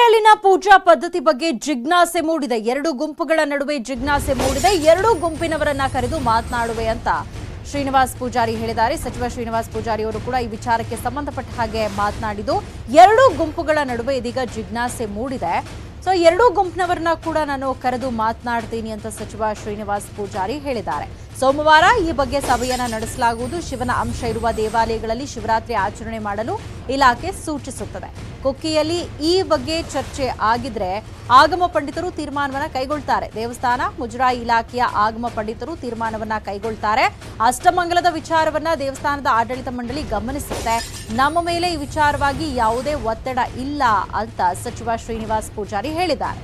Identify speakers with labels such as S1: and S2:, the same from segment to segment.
S1: ಕುಕ್ಕೆಯಲ್ಲಿನ ಪೂಜಾ ಪದ್ಧತಿ ಬಗ್ಗೆ ಜಿಜ್ಞಾಸೆ ಮೂಡಿದೆ ಎರಡು ಗುಂಪುಗಳ ನಡುವೆ ಜಿಜ್ಞಾಸೆ ಮೂಡಿದೆ ಎರಡೂ ಗುಂಪಿನವರನ್ನ ಕರೆದು ಮಾತನಾಡುವೆ ಅಂತ ಶ್ರೀನಿವಾಸ್ ಪೂಜಾರಿ ಹೇಳಿದ್ದಾರೆ ಸಚಿವ ಶ್ರೀನಿವಾಸ್ ಪೂಜಾರಿ ಅವರು ಕೂಡ ಈ ವಿಚಾರಕ್ಕೆ ಸಂಬಂಧಪಟ್ಟ ಹಾಗೆ ಮಾತನಾಡಿದ್ದು ಎರಡೂ ಗುಂಪುಗಳ ನಡುವೆ ಇದೀಗ ಜಿಜ್ಞಾಸೆ ಮೂಡಿದೆ ಸೊ ಎರಡೂ ಗುಂಪಿನವರನ್ನ ಕೂಡ ನಾನು ಕರೆದು ಮಾತನಾಡ್ತೀನಿ ಅಂತ ಸಚಿವ ಶ್ರೀನಿವಾಸ್ ಪೂಜಾರಿ ಹೇಳಿದ್ದಾರೆ ಸೋಮವಾರ ಈ ಬಗ್ಗೆ ಸಭೆಯನ್ನ ನಡೆಸಲಾಗುವುದು ಶಿವನ ಅಂಶ ಇರುವ ದೇವಾಲಯಗಳಲ್ಲಿ ಶಿವರಾತ್ರಿ ಆಚರಣೆ ಮಾಡಲು ಇಲಾಖೆ ಸೂಚಿಸುತ್ತದೆ ಕುಕ್ಕಿಯಲ್ಲಿ ಈ ಬಗ್ಗೆ ಚರ್ಚೆ ಆಗಿದ್ರೆ ಆಗಮ ಪಂಡಿತರು ತೀರ್ಮಾನವನ್ನ ಕೈಗೊಳ್ತಾರೆ ದೇವಸ್ಥಾನ ಮುಜರಾಯಿ ಇಲಾಖೆಯ ಆಗಮ ಪಂಡಿತರು ತೀರ್ಮಾನವನ್ನ ಕೈಗೊಳ್ತಾರೆ ಅಷ್ಟಮಂಗಲದ ವಿಚಾರವನ್ನ ದೇವಸ್ಥಾನದ ಆಡಳಿತ ಮಂಡಳಿ ಗಮನಿಸುತ್ತೆ ನಮ್ಮ ಮೇಲೆ ಈ ವಿಚಾರವಾಗಿ ಯಾವುದೇ ಒತ್ತಡ ಇಲ್ಲ ಅಂತ ಸಚಿವ ಶ್ರೀನಿವಾಸ್ ಪೂಜಾರಿ ಹೇಳಿದ್ದಾರೆ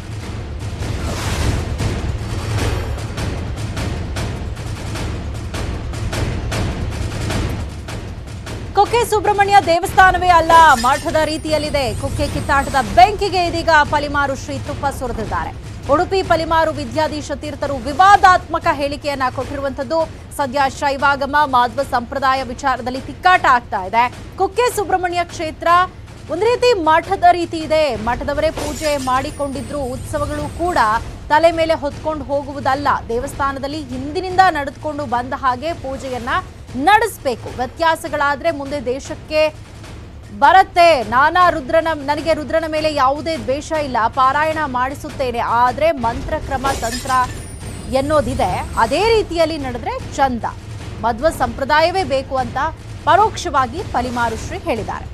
S1: ಕುಕ್ಕೆ ಸುಬ್ರಹ್ಮಣ್ಯ ದೇವಸ್ಥಾನವೇ ಅಲ್ಲ ಮಠದ ರೀತಿಯಲ್ಲಿದೆ ಕುಕ್ಕೆ ಕಿತ್ತಾಟದ ಬೆಂಕಿಗೆ ಇದೀಗ ಪಲಿಮಾರು ಶ್ರೀ ತುಪ್ಪ ಸುರಿದಿದ್ದಾರೆ ಉಡುಪಿ ಪಲಿಮಾರು ವಿದ್ಯಾಧೀಶ ತೀರ್ಥರು ವಿವಾದಾತ್ಮಕ ಹೇಳಿಕೆಯನ್ನ ಕೊಟ್ಟಿರುವಂತದ್ದು ಸದ್ಯ ಶೈವಾಗಮ ಮಾಧ್ವ ಸಂಪ್ರದಾಯ ವಿಚಾರದಲ್ಲಿ ತಿಕ್ಕಾಟ ಆಗ್ತಾ ಇದೆ ಕುಕ್ಕೆ ಸುಬ್ರಹ್ಮಣ್ಯ ಕ್ಷೇತ್ರ ಒಂದು ರೀತಿ ಮಠದ ರೀತಿ ಇದೆ ಮಠದವರೇ ಪೂಜೆ ಮಾಡಿಕೊಂಡಿದ್ರು ಉತ್ಸವಗಳು ಕೂಡ ತಲೆ ಮೇಲೆ ಹೊತ್ಕೊಂಡು ಹೋಗುವುದಲ್ಲ ದೇವಸ್ಥಾನದಲ್ಲಿ ಹಿಂದಿನಿಂದ ನಡೆದುಕೊಂಡು ಬಂದ ಹಾಗೆ ಪೂಜೆಯನ್ನ ನಡೆಸಬೇಕು ವ್ಯತ್ಯಾಸಗಳಾದ್ರೆ ಮುಂದೆ ದೇಶಕ್ಕೆ ಬರತ್ತೆ ನಾನಾ ರುದ್ರನ ನನಗೆ ರುದ್ರನ ಮೇಲೆ ಯಾವುದೇ ದ್ವೇಷ ಇಲ್ಲ ಪಾರಾಯಣ ಮಾಡಿಸುತ್ತೇನೆ ಆದ್ರೆ ಮಂತ್ರ ಕ್ರಮ ತಂತ್ರ ಎನ್ನೋದಿದೆ ಅದೇ ರೀತಿಯಲ್ಲಿ ನಡೆದ್ರೆ ಚಂದ ಮಧ್ವ ಸಂಪ್ರದಾಯವೇ ಬೇಕು ಅಂತ ಪರೋಕ್ಷವಾಗಿ ಪಲಿಮಾರುಶ್ರೀ ಹೇಳಿದ್ದಾರೆ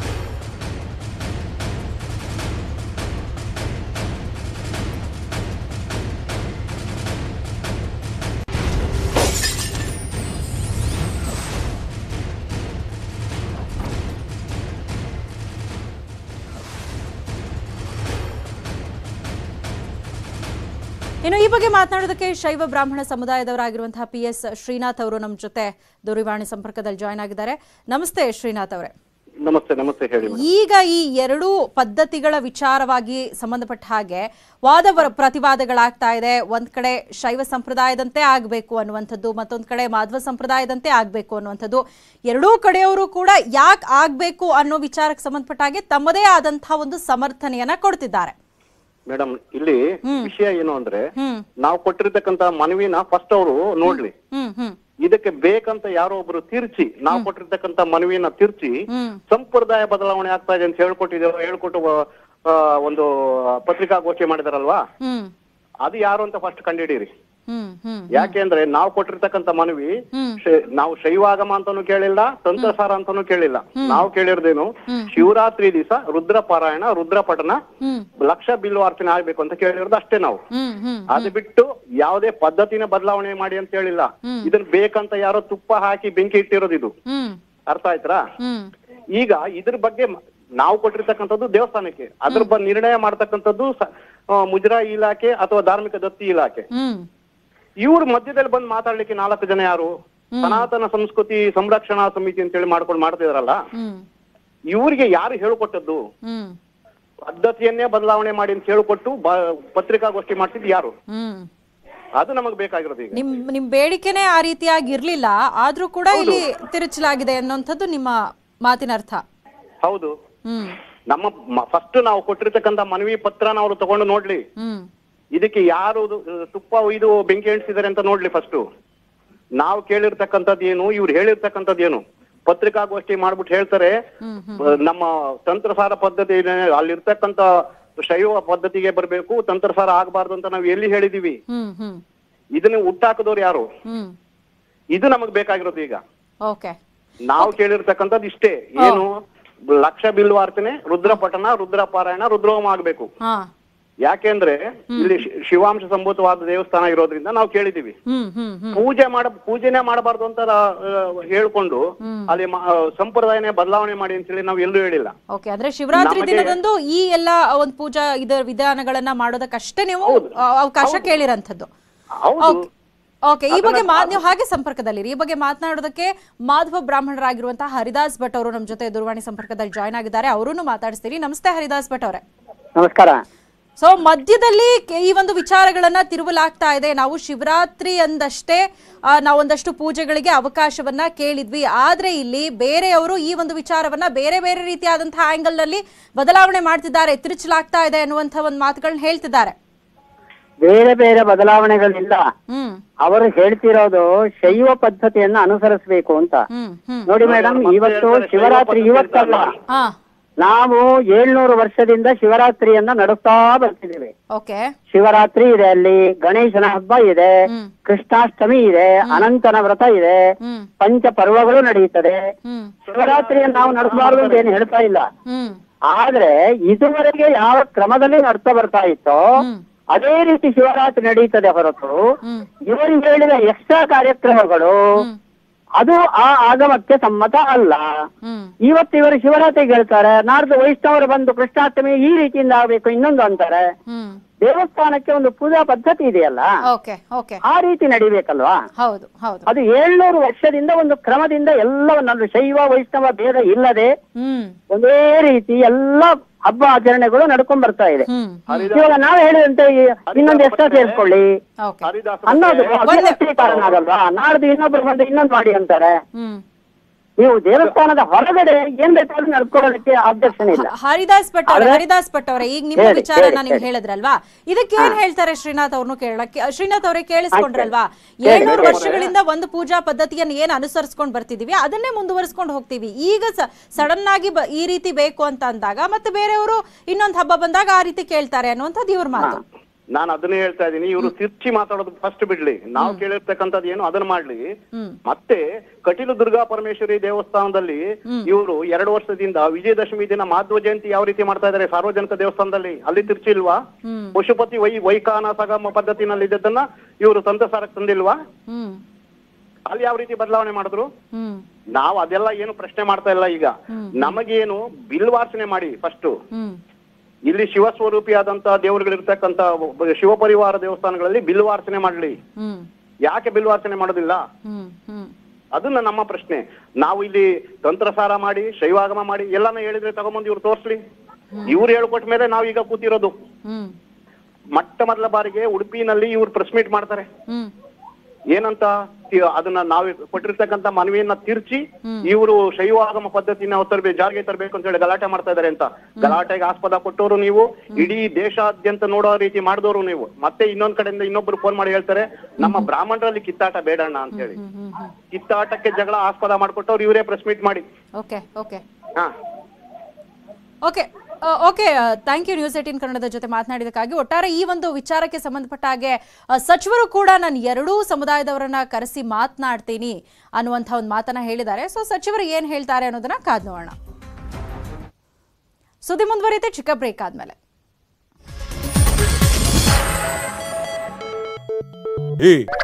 S1: ಇನ್ನು ಈ ಬಗ್ಗೆ ಮಾತನಾಡೋದಕ್ಕೆ ಶೈವ ಬ್ರಾಹ್ಮಣ ಸಮುದಾಯದವರಾಗಿರುವಂತಹ ಪಿ ಎಸ್ ಶ್ರೀನಾಥ್ ಅವರು ನಮ್ಮ ಜೊತೆ ದೂರವಾಣಿ ಸಂಪರ್ಕದಲ್ಲಿ ಜಾಯ್ನ್ ಆಗಿದ್ದಾರೆ ನಮಸ್ತೆ ಶ್ರೀನಾಥ್ ಅವರೇ
S2: ನಮಸ್ತೆ ನಮಸ್ತೆ ಹೇಳಿ ಮೇಡಮ್.
S1: ಈಗ ಈ ಎರಡೂ ಪದ್ಧತಿಗಳ ವಿಚಾರವಾಗಿ ಸಂಬಂಧಪಟ್ಟ ಹಾಗೆ ವಾದ ವರ- ಪ್ರತಿವಾದಗಳಾಗ್ತಾ ಇದೆ ಒಂದ್ ಕಡೆ ಶೈವ ಸಂಪ್ರದಾಯದಂತೆ ಆಗ್ಬೇಕು ಅನ್ನುವಂಥದ್ದು ಮತ್ತೊಂದ್ ಕಡೆ ಮಾಧ್ವ ಸಂಪ್ರದಾಯದಂತೆ ಆಗ್ಬೇಕು ಅನ್ನುವಂಥದ್ದು ಎರಡೂ ಕಡೆಯವರು ಕೂಡ ಯಾಕೆ ಆಗ್ಬೇಕು ಅನ್ನೋ ವಿಚಾರಕ್ಕೆ ಸಂಬಂಧಪಟ್ಟ ಹಾಗೆ ತಮ್ಮದೇ ಆದಂತಹ ಒಂದು ಸಮರ್ಥನೆಯನ್ನ ಕೊಡ್ತಿದ್ದಾರೆ
S2: ಮೇಡಮ್ ಇಲ್ಲಿ ವಿಷಯ ಏನು ಅಂದ್ರೆ
S1: ಹ್ಮ್
S2: ನಾವು ಕೊಟ್ಟಿರ್ತಕ್ಕಂತ ಮನವಿನ ಫಸ್ಟ್ ಅವರು ನೋಡ್ಲಿ
S1: ಹ್ಮ್ ಹ್ಮ್
S2: ಇದಕ್ಕೆ ಬೇಕಂತ ಯಾರೋ ಒಬ್ರು ತಿರ್ಚಿ ನಾವು ಕೊಟ್ಟಿರ್ತಕ್ಕಂತ ಮನವಿನ ತಿರ್ಚಿ
S1: ಹ್ಮ್
S2: ಸಂಪ್ರದಾಯ ಬದಲಾವಣೆ ಆಗ್ತಾ ಇದೆ ಅಂತ ಹೇಳ್ಕೊಟ್ಟಿದ್ದೇವೆ ಹೇಳ್ಕೊಟ್ಟು ಆ, ಒಂದು ಪತ್ರಿಕಾಗೋಷ್ಠಿ ಮಾಡಿದಾರಲ್ವಾ
S1: ಹ್ಮ್
S2: ಅದು ಯಾರು ಅಂತ ಫಸ್ಟ್ ಕಂಡಿಡೀರಿ
S1: ಹ್ಮ್ ಹ್ಮ್
S2: ಯಾಕೆಂದ್ರೆ ನಾವು ಕೊಟ್ಟಿರ್ತಕ್ಕಂತ ಮನವಿ
S1: ಹ್ಮ್.
S2: ಶೈ- ನಾವು ಶೈವಾಗಮ ಅಂತಾನು ಕೇಳಿಲ್ಲ ತಂತ್ರಸಾರ ಅಂತಾನು ಕೇಳಿಲ್ಲ ನಾವು ಕೇಳಿರೋದೇನು ಶಿವರಾತ್ರಿ ದಿವಸ ರುದ್ರ ಪಾರಾಯಣ ರುದ್ರ ಪಠಣ
S1: ಹ್ಮ್
S2: ಲಕ್ಷ ಬಿಲ್ಲು ಅರ್ಚನೆ ಆಗ್ಬೇಕು ಅಂತ ಕೇಳಿರೋದು ಅಷ್ಟೇ ನಾವು
S1: ಹ್ಮ್ ಹ್ಮ್
S2: ಅದು ಬಿಟ್ಟು ಯಾವುದೇ ಪದ್ಧತಿನ ಬದಲಾವಣೆ ಮಾಡಿ ಅಂತ ಹೇಳಿಲ್ಲ ಇದನ್ನ ಬೇಕಂತ ಯಾರೋ ತುಪ್ಪ ಹಾಕಿ ಬೆಂಕಿ ಇಟ್ಟಿರೋದು ಇದು
S1: ಹ್ಮ್
S2: ಅರ್ಥ ಆಯ್ತಾ
S1: ಹ್ಮ್
S2: ಈಗ ಇದ್ರ ಬಗ್ಗೆ ಮ- ನಾವು ಕೊಟ್ಟಿರ್ತಕ್ಕಂಥದ್ದು ದೇವಸ್ಥಾನಕ್ಕೆ ಅದ್ರ ಬಗ್ಗೆ ನಿರ್ಣಯ ಮಾಡ್ತಕ್ಕಂಥದ್ದು ಸ- ಆ, ಮುಜರಾಯಿ ಇಲಾಖೆ ಅಥವಾ ಧಾರ್ಮಿಕ ದತ್ತಿ ಇಲಾಖೆ
S1: ಹ್ಮ್
S2: ಇವ್ರ ಮಧ್ಯದಲ್ಲಿ ಬಂದು ಮಾತಾಡ್ಲಿಕ್ಕೆ ನಾಲ್ಕು ಜನ ಯಾರು ಸನಾತನ ಸಂಸ್ಕೃತಿ ಸಂರಕ್ಷಣಾ ಸಮಿತಿ ಅಂತ ಹೇಳಿ ಮಾಡ್ಕೊಂಡು ಮಾಡ್ತಿದಾರಲ್ಲ
S1: ಹ್ಮ್
S2: ಇವ್ರಿಗೆ ಯಾರು ಹೇಳ್ಕೊಟ್ಟದ್ದು
S1: ಹ್ಮ್
S2: ಪದ್ಧತಿಯನ್ನೇ ಬದಲಾವಣೆ ಮಾಡಿ ಅಂತ ಹೇಳ್ಕೊಟ್ಟು ಬ- ಪತ್ರಿಕಾಗೋಷ್ಠಿ ಮಾಡ್ತಿದ್ ಯಾರು
S1: ಹ್ಮ್
S2: ಅದು ನಮಗ್ ಬೇಕಾಗಿರೋದು ಈಗ
S1: ನಿಮ್ ನಿಮ್ ಬೇಡಿಕೆನೆ ಆ ರೀತಿಯಾಗಿ ಇರ್ಲಿಲ್ಲ ಆದ್ರೂ ಕೂಡ ಇಲ್ಲಿ ತಿರುಚಲಾಗಿದೆ ಅನ್ನೋಂಥದ್ದು ನಿಮ್ಮ ಮಾತಿನ ಅರ್ಥ
S2: ಹೌದು
S1: ಹ್ಮ್
S2: ನಮ್ಮ ಫಸ್ಟ್ ನಾವು ಕೊಟ್ಟಿರ್ತಕ್ಕಂತ ಮನವಿ ಪತ್ರನ ಅವರು ತಗೊಂಡು ನೋಡ್ಲಿ
S1: ಹ್ಮ್
S2: ಇದಕ್ಕೆ ಯಾರು ಇದು, ಅಹ್, ತುಪ್ಪ ಇದು ಬೆಂಕಿ ಎಣಿಸಿದ್ದಾರೆ ಅಂತ ನೋಡ್ಲಿ ಫಸ್ಟ್ ನಾವು ಕೇಳಿರ್ತಕ್ಕಂಥದ್ದು ಏನು ಇವ್ರು ಹೇಳಿರ್ತಕ್ಕಂಥದ್ದು ಏನು ಪತ್ರಿಕಾಗೋಷ್ಠಿ ಮಾಡ್ಬಿಟ್ಟು ಹೇಳ್ತಾರೆ
S1: ಹ್ಮ್
S2: ಅಹ್, ನಮ್ಮ ತಂತ್ರಸಾರ ಪದ್ಧತಿ ಏನೇ- ಅಲ್ಲಿರ್ತಕ್ಕಂಥ ಶೈವ ಪದ್ಧತಿಗೆ ಬರಬೇಕು ತಂತ್ರಸಾರ ಆಗಬಾರ್ದು ಅಂತ ನಾವು ಎಲ್ಲಿ ಹೇಳಿದೀವಿ
S1: ಹ್ಮ್ ಹ್ಮ್
S2: ಇದನ್ನ ಹುಟ್ಟಾಕದವ್ರು ಯಾರು
S1: ಹ್ಮ್
S2: ಇದು ನಮಗ್ ಬೇಕಾಗಿರೋದು ಈಗ
S1: ಓಕೆ
S2: ನಾವು ಕೇಳಿರ್ತಕ್ಕಂಥದ್ದು ಇಷ್ಟೇ ಏನು ಲಕ್ಷ ಬಿಲ್ವಾರ್ಚನೆ ರುದ್ರ ಪಠಣ ರುದ್ರ ಪಾರಾಯಣ ರುದ್ರೋಮ ಆಗ್ಬೇಕು
S1: ಹಾ
S2: ಯಾಕೆಂದ್ರೆ ಇಲ್ಲಿ ಶಿ- ಶಿವಾಂಶ ಸಂಭೂತವಾದ ದೇವಸ್ಥಾನ ಇರೋದ್ರಿಂದ ನಾವು ಕೇಳಿದೀವಿ
S1: ಹ್ಮ್ ಹ್ಮ್ ಹ್ಮ್
S2: ಪೂಜೆ ಮಾಡ ಪೂಜೆನೇ ಮಾಡಬಾರ್ದು ಅಂತ ಆ, ಹೇಳ್ಕೊಂಡು ಅಲ್ಲಿ ಮ- ಆ, ಸಂಪ್ರದಾಯನೇ ಬದಲಾವಣೆ ಮಾಡಿ ಅಂತ ಹೇಳಿ ನಾವು ಎಲ್ಲೂ ಹೇಳಿಲ್ಲ
S1: ಓಕೆ ಅಂದ್ರೆ ಶಿವರಾತ್ರಿ
S2: ನಮಗೆ-
S1: ದಿನದಂದು ಈ ಎಲ್ಲ ಒಂದು ಪೂಜಾ ಇದ ವಿಧಾನಗಳನ್ನ ಮಾಡೋದಕ್ಕಷ್ಟೇ ನೀವು ಆ, ಅವಕಾಶ ಕೇಳಿರಂಥದ್ದು
S2: ಹೌದು
S1: ಓಕೆ ಈ ಬಗ್ಗೆ ಮಾ ನೀವು ಹಾಗೆ ಸಂಪರ್ಕದಲ್ಲಿರಿ ಈ ಬಗ್ಗೆ ಮಾತನಾಡೋದಕ್ಕೆ ಮಾಧವ ಬ್ರಾಹ್ಮಣರಾಗಿರುವಂತಹ ಹರಿದಾಸ್ ಭಟ್ ಅವರು ನಮ್ಮ ಜೊತೆ ದೂರವಾಣಿ ಸಂಪರ್ಕದಲ್ಲಿ ಜಾಯ್ನ್ ಆಗಿದ್ದಾರೆ ಅವರನ್ನು ಮಾತಾಡಿಸ್ತೀರಿ ನಮಸ್ತೆ ಹರಿದಾಸ್ ಭಟ್ ಅವರೇ
S3: ನಮಸ್ಕಾರ
S1: ಸೊ ಮಧ್ಯದಲ್ಲಿ ಕೆ- ಈ ಒಂದು ವಿಚಾರಗಳನ್ನ ತಿರುವಲಾಗ್ತಾ ಇದೆ ನಾವು ಶಿವರಾತ್ರಿ ಅಂದಷ್ಟೇ ಆ, ನಾವೊಂದಷ್ಟು ಪೂಜೆಗಳಿಗೆ ಅವಕಾಶವನ್ನ ಕೇಳಿದ್ವಿ ಆದ್ರೆ ಇಲ್ಲಿ ಬೇರೆಯವರು ಈ ಒಂದು ವಿಚಾರವನ್ನ ಬೇರೆ ಬೇರೆ ರೀತಿಯಾದಂತಹ ಆಂಗಲ್ ನಲ್ಲಿ ಬದಲಾವಣೆ ಮಾಡ್ತಿದ್ದಾರೆ ತಿರುಚಲಾಗ್ತಾ ಇದೆ ಅನ್ನುವಂಥ ಒಂದು ಮಾತುಗಳನ್ನ ಹೇಳ್ತಿದ್ದಾರೆ
S3: ಬೇರೆ ಬೇರೆ ಬದಲಾವಣೆಗಳಿಲ್ಲ
S1: ಹ್ಮ್
S3: ಅವರು ಹೇಳ್ತಿರೋದು ಶೈವ ಪದ್ಧತಿಯನ್ನ ಅನುಸರಿಸಬೇಕು ಅಂತ
S1: ಹ್ಮ್ ಹ್ಮ್
S3: ನೋಡಿ ಮೇಡಮ್
S2: ಮತ್ತೆ
S3: ಇವತ್ತು
S2: ಹೇಳ್ತಾರೆ, ಶೈವ
S3: ಶಿವರಾತ್ರಿ
S2: ಪದ್ಧತಿ
S3: ಇವತ್ತಲ್ಲ
S2: ಅಂತ
S1: ಹಾ
S3: ನಾವು ಏಳ್ನೂರು ವರ್ಷದಿಂದ ಶಿವರಾತ್ರಿಯನ್ನ ನಡೆಸ್ತಾ ಬರ್ತಿದ್ದೀವಿ
S1: ಓಕೆ
S3: ಶಿವರಾತ್ರಿ ಇದೆ ಅಲ್ಲಿ ಗಣೇಶನ ಹಬ್ಬ ಇದೆ
S1: ಹ್ಮ್
S3: ಕೃಷ್ಣಾಷ್ಟಮಿ ಇದೆ ಅನಂತನ ವ್ರತ ಇದೆ
S1: ಹ್ಮ್
S3: ಪಂಚ ಪರ್ವಗಳು ನಡೆಯುತ್ತದೆ
S1: ಹ್ಮ್
S3: ಶಿವರಾತ್ರಿಯನ್ನು ನಾವು ನಡೆಸಬಾರದು ಅಂತ ಏನು ಹೇಳ್ತಾ ಇಲ್ಲ
S1: ಹ್ಮ್
S3: ಆದ್ರೆ ಇದುವರೆಗೆ ಯಾವ ಕ್ರಮದಲ್ಲಿ ನಡ್ತಾ ಬರ್ತಾ ಇತ್ತೋ
S1: ಹ್ಮ್
S3: ಅದೇ ರೀತಿ ಶಿವರಾತ್ರಿ ನಡೀತದೆ ಹೊರತು
S1: ಹ್ಮ್
S3: ಇವರು ಹೇಳಿದ ಎಕ್ಸ್ಟ್ರಾ ಕಾರ್ಯಕ್ರಮಗಳು
S1: ಹ್ಮ್
S3: ಅದು ಆ ಆಗಮಕ್ಕೆ ಸಮ್ಮತ ಅಲ್ಲ
S1: ಹ್ಮ್
S3: ಇವತ್ತು ಇವರು ಶಿವರಾತ್ರಿಗೆ ಹೇಳ್ತಾರೆ ನಾಡ್ದು ವೈಷ್ಣವರು ಬಂದು ಕೃಷ್ಣಾಷ್ಟಮಿ ಈ ರೀತಿಯಿಂದ ಆಗ್ಬೇಕು ಇನ್ನೊಂದು ಅಂತಾರೆ
S1: ಹ್ಮ್
S3: ದೇವಸ್ಥಾನಕ್ಕೆ ಒಂದು ಪೂಜಾ ಪದ್ಧತಿ ಇದೆಯಲ್ಲ
S1: ಓಕೆ ಓಕೆ
S3: ಆ ರೀತಿ ನಡಿಬೇಕಲ್ವಾ
S1: ಹೌದು ಹೌದು
S3: ಅದು ಏಳ್ನೂರು ವರ್ಷದಿಂದ ಒಂದು ಕ್ರಮದಿಂದ ಎಲ್ಲವನ್ನೊಂದು ಶೈವ ವೈಷ್ಣವ ಭೇದ ಇಲ್ಲದೆ
S1: ಹ್ಮ್
S3: ಒಂದೇ ರೀತಿ ಎಲ್ಲ ಹಬ್ಬ ಆಚರಣೆಗಳು ನಡ್ಕೊಂಡ್ ಬರ್ತಾ ಇದೆ
S1: ಹ್ಮ್
S3: ಇವಾಗ ನಾವು ಹೇಳಿದಂತೆ ಈ ಇನ್ನೊಂದು ಎಕ್ಸ್ಟ್ರಾ ಸೇರ್ಕೊಳ್ಳಿ
S1: ಓಕೆ
S2: ಹರಿದಾಸ
S3: ಅನ್ನೋದು
S2: ಮತ್ತೆ
S3: ಅಭಿವ್ಯಕ್ತಿ ಕಾರಣ ಆಗಲ್ವಾ ನಾಡ್ದು ಇನ್ನೊಬ್ರು ಬಂದು ಇನ್ನೊಂದು ಮಾಡಿ ಅಂತಾರೆ
S1: ಹ್ಮ್
S3: ನೀವು ದೇವಸ್ಥಾನದ ಹೊರಗಡೆ ಏನ್ ಬೇಕಾದ್ರೂ ನಡ್ಕೊಳ್ಳೋದಕ್ಕೆ ಅಬ್ಜೆಕ್ಷನ್ ಇಲ್ಲ
S1: ಹರಿದಾಸ್ ಭಟ್ ಅವರೇ
S3: ಆದ್ರೆ-
S1: ಹರಿದಾಸ್ ಭಟ್ ಅವರೇ ಈಗ ನಿಮ್ಮ
S3: ಹೇಳಿ,
S1: ವಿಚಾರನ
S3: ಹೇಳಿ,
S1: ನೀವು
S3: ಹೇಳಿ.
S1: ಹೇಳಿದ್ರಲ್ವಾ ಇದಕ್ಕೆ ಏನ್ ಹೇಳ್ತಾರೆ ಶ್ರೀನಾಥ್ ಅವ್ರನ್ನು ಕೇಳಕ್ಕೆ ಶ್ರೀನಾಥ್ ಅವರೇ ಕೇಳಿಸ್ಕೊಂಡ್ರಲ್ವಾ
S3: ಹೇಳಿ,
S1: ಏಳ್ನೂರು
S3: ಹೇಳಿ.
S1: ವರ್ಷಗಳಿಂದ ಒಂದು ಪೂಜಾ ಪದ್ಧತಿಯನ್ನು ಏನ್ ಅನುಸರಿಸ್ಕೊಂಡು ಬರ್ತಿದೀವಿ ಅದನ್ನೇ ಮುಂದುವರಿಸ್ಕೊಂಡು ಹೋಗ್ತೀವಿ ಈಗ ಸಡನ್ ಆಗಿ ಬ- ಈ ರೀತಿ ಬೇಕು ಅಂತ ಅಂದಾಗ ಮತ್ತೆ ಬೇರೆಯವರು ಇನ್ನೊಂದು ಹಬ್ಬ ಬಂದಾಗ ಆ ರೀತಿ ಕೇಳ್ತಾರೆ ಅನ್ನುವಂಥದ್ದು ಇವ್ರ ಮಾತು
S2: ನಾನು ಅದನ್ನೇ ಹೇಳ್ತಾ ಇದ್ದೀನಿ ಇವರು ತಿರ್ಚಿ ಮಾತಾಡೋದು ಫಸ್ಟ್ ಬಿಡ್ಲಿ ನಾವು ಕೇಳಿರ್ತಕ್ಕಂಥದ್ದು ಏನು ಅದನ್ನ ಮಾಡ್ಲಿ
S1: ಹ್ಮ್
S2: ಮತ್ತೆ ಕಟೀಲು ದುರ್ಗಾ ಪರಮೇಶ್ವರಿ ದೇವಸ್ಥಾನದಲ್ಲಿ ಇವರು ಎರಡು ವರ್ಷದಿಂದ ವಿಜಯದಶಮಿ ದಿನ ಮಹಾತ್ವ ಜಯಂತಿ ಯಾವ ರೀತಿ ಮಾಡ್ತಾ ಇದ್ದಾರೆ ಸಾರ್ವಜನಿಕ ದೇವಸ್ಥಾನದಲ್ಲಿ ಅಲ್ಲಿ ತಿರ್ಚಿಲ್ವಾ
S1: ಹ್ಮ್
S2: ಪಶುಪತಿ ವೈ ವೈಖಾನ ಸಗಮ ಪದ್ಧತಿನಲ್ಲಿ ಇದ್ದದನ್ನ ಇವರು ತಂತ್ರಸಾರಕ್ಕೆ ತಂದಿಲ್ವಾ
S1: ಹ್ಮ್
S2: ಅಲ್ಲಿ ಯಾವ ರೀತಿ ಬದಲಾವಣೆ ಮಾಡಿದ್ರು
S1: ಹ್ಮ್
S2: ನಾವು ಅದೆಲ್ಲ ಏನು ಪ್ರಶ್ನೆ ಮಾಡ್ತಾ ಇಲ್ಲ ಈಗ ನಮಗೇನು ಬಿಲ್ವಾರ್ಚನೆ ಮಾಡಿ ಫಸ್ಟ್
S1: ಹ್ಮ್
S2: ಇಲ್ಲಿ ಶಿವಸ್ವರೂಪಿಯಾದಂತ ದೇವರುಗಳಿರ್ತಕ್ಕಂತ ಶಿವಪರಿವಾರ ದೇವಸ್ಥಾನಗಳಲ್ಲಿ ಬಿಲ್ವಾರ್ಚನೆ ಮಾಡ್ಲಿ
S1: ಹ್ಮ್
S2: ಯಾಕೆ ಬಿಲ್ವಾರ್ಚನೆ ಮಾಡೋದಿಲ್ಲ
S1: ಹ್ಮ್ ಹ್ಮ್
S2: ಅದನ್ನ ನಮ್ಮ ಪ್ರಶ್ನೆ ನಾವು ಇಲ್ಲಿ ತಂತ್ರಸಾರ ಮಾಡಿ ಶೈವಾಗಮ ಮಾಡಿ ಎಲ್ಲಾನು ಹೇಳಿದ್ರೆ ತಗೊಂಬಂದು ಇವ್ರು ತೋರ್ಸ್ಲಿ ಇವ್ರು ಹೇಳ್ಕೊಟ್ಟ ಮೇಲೆ ನಾವು ಈಗ ಕೂತಿರೋದು
S1: ಹ್ಮ್
S2: ಮೊಟ್ಟ ಮೊದಲ ಬಾರಿಗೆ ಉಡುಪಿನಲ್ಲಿ ಇವ್ರು ಪ್ರೆಸ್ ಮೀಟ್ ಮಾಡ್ತಾರೆ
S1: ಹ್ಮ್
S2: ಏನಂತ ತಿ- ಅದನ್ನ ನಾವು ಕೊಟ್ಟಿರ್ತಕ್ಕಂತ ಮನವಿಯನ್ನ ತಿರ್ಚಿ ಇವರು ಶೈವಾಗಮ ಪದ್ಧತಿನ ತರಬೇಕು ಜಾರಿಗೆ ತರಬೇಕು ಅಂತ ಹೇಳಿ ಗಲಾಟೆ ಮಾಡ್ತಾ ಇದಾರೆ ಅಂತ ಗಲಾಟೆಗೆ ಆಸ್ಪದ ಕೊಟ್ಟವರು ನೀವು ಇಡೀ ದೇಶಾದ್ಯಂತ ನೋಡೋ ರೀತಿ ಮಾಡಿದವರು ನೀವು ಮತ್ತೆ ಇನ್ನೊಂದ್ ಕಡೆಯಿಂದ ಇನ್ನೊಬ್ರು ಫೋನ್ ಮಾಡಿ ಹೇಳ್ತಾರೆ ನಮ್ಮ ಬ್ರಾಹ್ಮಣರಲ್ಲಿ ಕಿತ್ತಾಟ ಬೇಡಣ್ಣ ಅಂತ ಹೇಳಿ
S1: ಹ್ಮ್ ಹ್ಮ್ ಹ್ಮ್
S2: ಕಿತ್ತಾಟಕ್ಕೆ ಜಗಳ ಆಸ್ಪದ ಮಾಡ್ಕೊಟ್ಟವ್ರು ಇವರೇ ಪ್ರೆಸ್ ಮೀಟ್ ಮಾಡಿ
S1: ಓಕೆ ಓಕೆ
S2: ಹಾ
S1: okay okay thank you news eighteen ಕನ್ನಡದ ಜೊತೆ ಮಾತನಾಡಿದಕ್ಕಾಗಿ ಒಟ್ಟಾರೆ ಈ ಒಂದು ವಿಚಾರಕ್ಕೆ ಸಂಬಂಧಪಟ್ಟ ಹಾಗೆ ಆ, ಸಚಿವರು ಕೂಡ ನಾನು ಎರಡೂ ಸಮುದಾಯದವರನ್ನ ಕರೆಸಿ ಮಾತನಾಡ್ತೀನಿ ಅನ್ನುವಂಥ ಒಂದು ಮಾತನ್ನ ಹೇಳಿದ್ದಾರೆ ಸೊ ಸಚಿವರು ಏನ್ ಹೇಳ್ತಾರೆ ಅನ್ನೋದನ್ನ ಕಾದ್ ನೋಡೋಣ ಸುದ್ದಿ ಮುಂದುವರಿಯುತ್ತೆ ಚಿಕ್ಕ ಬ್ರೇಕ್ ಆದ್ಮೇಲೆ
S4: ಏ